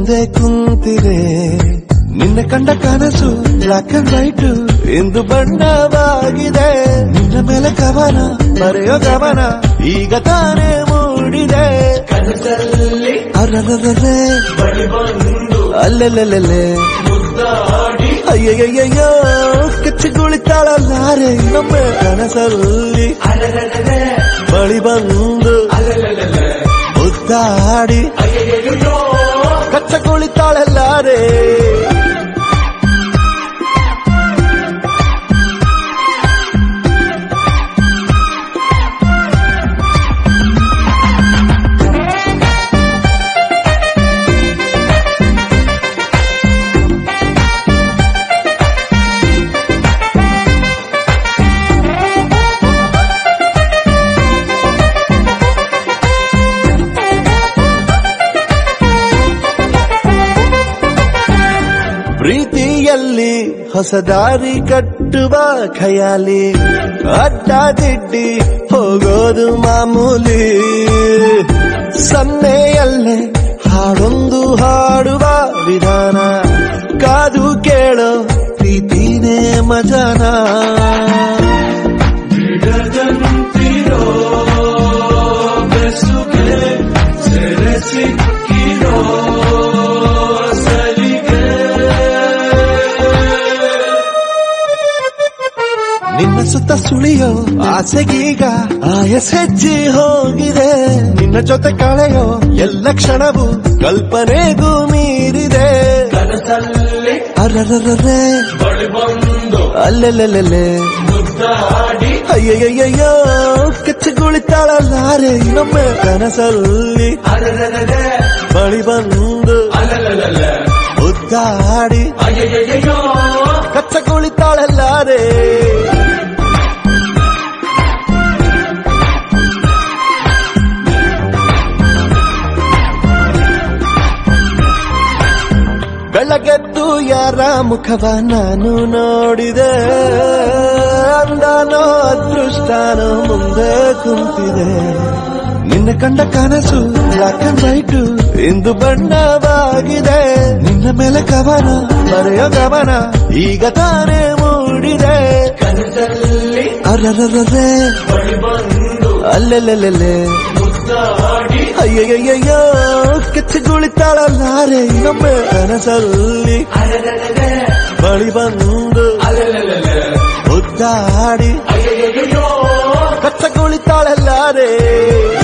ಮುಂದೆ ಕುಂತಿದೆ ನಿನ್ನ ಕಂಡ ಕನಸು ಬ್ಲಾಕ್ ಅಂಡ್ ವೈಟ್ ಇಂದು ಬಣ್ಣವಾಗಿದೆ ನಿನ್ನ ಮೇಲೆ ಕವನ ಬರೆಯೋ ಗಮನ ಈಗ ತಾನೇ ಮೂಡಿದೆ ಕನಸಲ್ಲಿ ಅರರರರೆ ಬಳಿ ಬಂದು ಅಲ್ಲೆಲ್ಲೆಲ್ಲೆಲ್ಲೆ ಮುದ್ದಾಡಿ ಅಯ್ಯಯ್ಯಯ್ಯೋ ಕಚ್ಚಿಗುಳಿತಾಳಲ್ಲಾರೆ ನಮ್ಮ ಕನಸಲ್ಲಿ ಅಲಲಲಲೆ, ಬಳಿ ಬಂದು ಅಲಲಲಲೆ, ಮುದ್ದಾಡಿ ಅಯ್ಯಯ್ಯಯ್ಯೋ, ಕಚ್ಚಗುಳಿತಾಳಲ್ಲಾರೆ ಪ್ರೀತಿಯಲ್ಲಿ ಹೊಸ ದಾರಿ ಕಟ್ಟುವ ಖಯಾಲಿ ಅಡ್ಡ ದಿಡ್ಡಿ ಹೋಗೋದು ಮಾಮೂಲಿ ಸನ್ನೆಯಲ್ಲೇ ಹಾಡೊಂದು ಹಾಡುವ ವಿಧಾನ ಕಾದು ಕೇಳೋ ಪ್ರೀತಿನೇ ಮಜಾನ ಬಿಡದಂತಿರೋ ಬೆಸುಗೆ ಸೆರೆ ಸಿಕ್ಕಿರೋ ಸಲಿಗೆ ನಿನ್ನ ಸುತ್ತ ಸುಳಿಯೋ ಆಸೆಗೀಗ ಆಯಸ್ ಹೆಚ್ಚಿ ಹೋಗಿದೆ ನಿನ್ನ ಜೊತೆ ಕಳೆಯೋ ಎಲ್ಲ ಕ್ಷಣವು ಕಲ್ಪನೆಗೂ ಮೀರಿದೆ ಕನಸಲ್ಲಿ ಅರರರರೆ ಬಳಿ ಬಂದು ಅಲ್ಲೆಲ್ಲೆಲ್ಲೆಲ್ಲೆ ಮುದ್ದಾಡಿ ಅಯ್ಯಯ್ಯಯ್ಯೋ ಕಚ್ಚಗುಳಿತಾಳಲ್ಲಾರೆ ನಮ್ಮ ಕನಸಲ್ಲಿ ಅಲಲಲಲೆ, ಬಳಿ ಬಂದು ಅಲಲಲಲೆ, ಉದ್ದಾಡಿ ಅಯ್ಯಯ್ಯಯ್ಯೋ, ಕಚ್ಚಗುಳಿತಾಳಲ್ಲಾರೆ ಬೆಳಗೆದ್ದು ಯಾರ ಮುಖವ ನಾನು ನೋಡಿದೆ ಅಂದನೋ ಅದೃಷ್ಟನೋ ಮುಂದೆ ಕುಂತಿದೆ ನಿನ್ನ ಕಂಡ ಕನಸು ಬ್ಲಾಕ್ ಅಂಡ್ ವೈಟ್ ಇಂದು ಬಣ್ಣವಾಗಿದೆ ನಿನ್ನ ಮೇಲೆ ಕವನ ಬರೆಯೋ ಗಮನ ಈಗ ತಾನೇ ಮೂಡಿದೆ ಕನಸಲ್ಲಿ ಅರರರರೆ ಬಳಿ ಬಂದು ಅಲ್ಲೆಲ್ಲೆಲ್ಲೆಲ್ಲೆ ಮುದ್ದಾಡಿ ಅಯ್ಯಯ್ಯಯ್ಯೋ ಕಚ್ಚಗುಳಿತಾಳಲ್ಲಾರೆ ನಮ್ಮ ಕನಸಲ್ಲಿ ಅಲಲಲಲೆ, ಬಳಿ ಬಂದು ಅಲಲಲಲೆ, ಉದ್ದಾಡಿ ಅಯ್ಯಯ್ಯಯ್ಯೋ, ಕಚ್ಚಗುಳಿತಾಳಲ್ಲಾರೆ